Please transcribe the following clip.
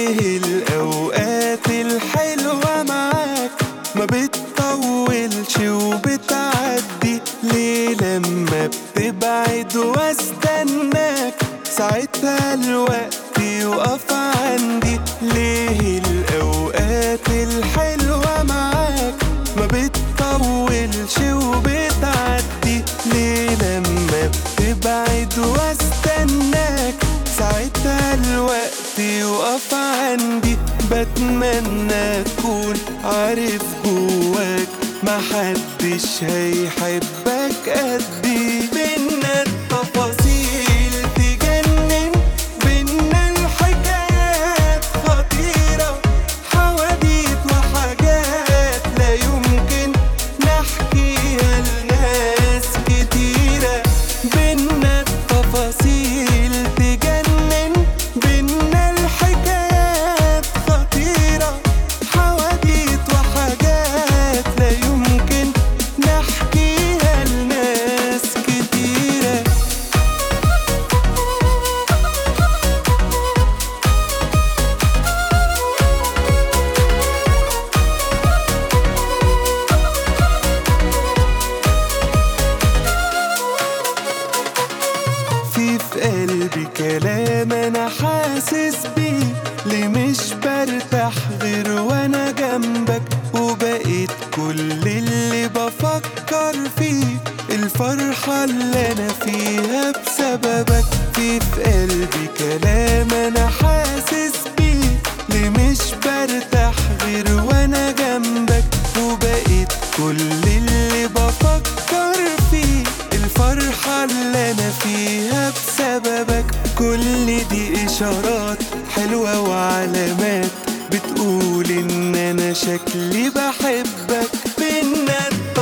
ليه الأوقات الحلوة معاك ما بتطولش وبتعدي ليه لما بتبعد واستناك ساعتها الوقت يقف عندي ليه الأوقات الحلوة معاك ما بتطولش وبتعدي ليه لما بتبعد واستناك ساعتها الوقت يقف عندي بتمنى اكون عارف جواك محدش هيحبك قدي بينا التفاصيل تجنن بينا الحكايات خطيرة حواديت وحاجات لا يمكن نحكيها لناس كتيرة بينا التفاصيل تجنن بينا الحكايات خطيرة حواديت وحاجات لا يمكن نحكيها لناس كتيرة في في قلبي كلام انا حاسس بيه ليه مش برتاح غير وانا جنبك وبقيت كل اللي بفكر فيه الفرحة اللي انا فيها بسببك في في قلبي كلام انا حاسس بيه ليه مش برتاح غير وانا جنبك وبقيت كل اللي بفكر فيه الفرحة اللي أنا فيها بسببك كل دي إشارات حلوة وعلامات بتقول إن أنا شكلي بحبك بينا